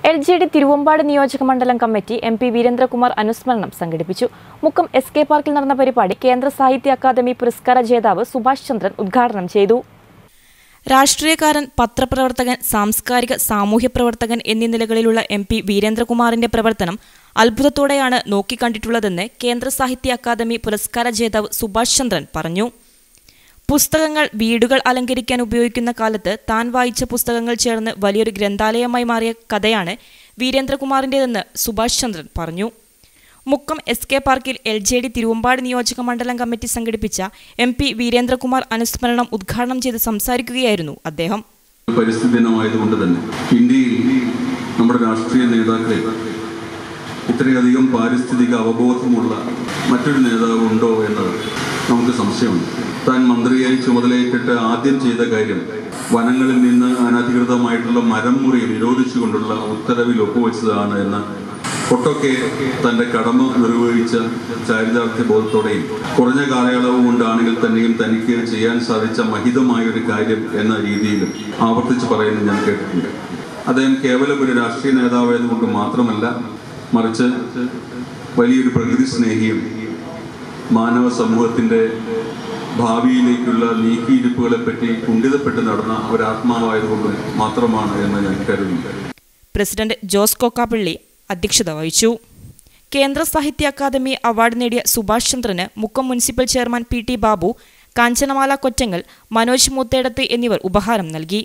L J D Thiruvambady നിയോജക മണ്ഡലം committee M P Veerendrakumar അനുസ്മരണം സംഘടിപ്പിച്ചു മുക്കം എസ് കെ പാർക്കിൽ നടന്ന പരിപാടി കേന്ദ്ര സാഹിത്യ അക്കാദമി പുരസ്കാര ജേതാവ് സുഭാഷ് ചന്ദ്രൻ ഉദ്ഘാടനം ചെയ്തു രാഷ്ട്രീയക്കാരൻ പത്രപ്രവർത്തകൻ സാംസ്കാരിക സാമൂഹ്യ പ്രവർത്തകൻ എന്നീ നിലകളിലുള്ള എം പി വീരേന്ദ്രകുമാറിന്റെ പ്രവർത്തനം അത്ഭുതത്തോടെയാണ് നോക്കിക്കണ്ടിട്ടുള്ളതെന്ന് കേന്ദ്ര സാഹിത്യ അക്കാദമി പുരസ്കാര ജേതാവ് സുഭാഷ് ചന്ദ്രൻ പറഞ്ഞു പുസ്തകങ്ങൾ വീടുകൾ അലങ്കരിക്കാൻ ഉപയോഗിക്കുന്ന കാലത്ത് താൻ വായിച്ച പുസ്തകങ്ങൾ ചേർന്ന് വലിയൊരു ഗ്രന്ഥാലയമായി മാറിയ കഥയാണ് വീരേന്ദ്രകുമാറിൻ്റെതെന്ന് സുഭാഷ് ചന്ദ്രൻ പറഞ്ഞു മുക്കം എസ് കെ പാർക്കിൽ എൽ ജെ ഡി തിരുവമ്പാട് നിയോജക മണ്ഡലം കമ്മിറ്റി സംഘടിപ്പിച്ച എം പി വീരേന്ദ്രകുമാർ അനുസ്മരണം ഉദ്ഘാടനം ചെയ്ത് സംസാരിക്കുകയായിരുന്നു അദ്ദേഹം പരിസ്ഥിതി ദിനമായതുകൊണ്ട് തന്നെ ഇന്ത്യയിൽ നമ്മുടെ രാഷ്ട്രീയ നേതാക്കളെ ഇത്രയധികം പാരിസ്ഥിതിക അവബോധമുള്ള മറ്റൊരു നേതാവ് ഉണ്ടോ എന്ന് നമുക്ക് സംശയമുണ്ട് താൻ മന്ത്രിയായി ചുമതലയേറ്റിട്ട് ആദ്യം ചെയ്ത കാര്യം വനങ്ങളിൽ നിന്ന് അനധികൃതമായിട്ടുള്ള മരം മുറി നിരോധിച്ചുകൊണ്ടുള്ള ഉത്തരവിൽ ഒപ്പുവെച്ചതാണ് എന്ന് ഒട്ടൊക്കെ തന്റെ കടമ നിർവഹിച്ച ചാരിതാർത്ഥ്യ ബോധത്തോടെയും കുറഞ്ഞ കാലയളവ് കൊണ്ടാണെങ്കിൽ തന്നെയും തനിക്ക് ചെയ്യാൻ സാധിച്ച മഹിതമായ ഒരു കാര്യം എന്ന രീതിയിലും ആവർത്തിച്ച് പറയുന്നത് ഞാൻ കേട്ടിട്ടുണ്ട് അദ്ദേഹം കേവലം ഒരു രാഷ്ട്രീയ നേതാവായതുകൊണ്ട് മാത്രമല്ല മറിച്ച് വലിയൊരു പ്രകൃതി സ്നേഹിയും മാനവ സമൂഹത്തിന്റെ ഭാവിയിലേക്കുള്ള നീക്കിയിരിപ്പുകളെ പറ്റി കുണ്ഠിതപ്പെട്ട് നടന്ന ഒരു ആത്മാവായതുകൊണ്ട് മാത്രമാണ് എന്ന് ഞാൻ കരുതുന്നു പ്രസിഡന്റ് ജോസ് കോക്കാപ്പള്ളി അധ്യക്ഷത വഹിച്ചു കേന്ദ്ര സാഹിത്യ അക്കാദമി അവാർഡ് നേടിയ സുഭാഷ് ചന്ദ്രന് Mukkam municipal chairman P T Babu Kanchanamala Kottangal Manoj Moothedath എന്നിവർ ഉപഹാരം നൽകി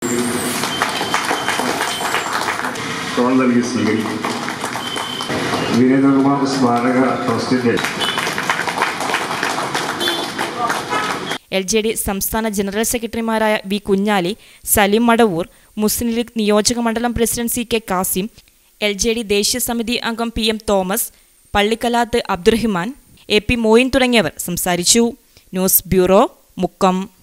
ടോൾ നൽകി സ്വീകരിക്കും വീരേന്ദ്രകുമാർ സ്മാരക ട്രസ്റ്റിന്റെ എൽ ജെ ഡി സംസ്ഥാന ജനറൽ സെക്രട്ടറിമാരായ വി കുഞ്ഞാലി സലിം മടവൂർ മുസ്ലിം ലീഗ് നിയോജക മണ്ഡലം president C K Kasim L J D ദേശീയ സമിതി അംഗം P M Thomas Pallikkalath Abdurahiman A P Moyin തുടങ്ങിയവർ സംസാരിച്ചു ന്യൂസ് ബ്യൂറോ മുക്കം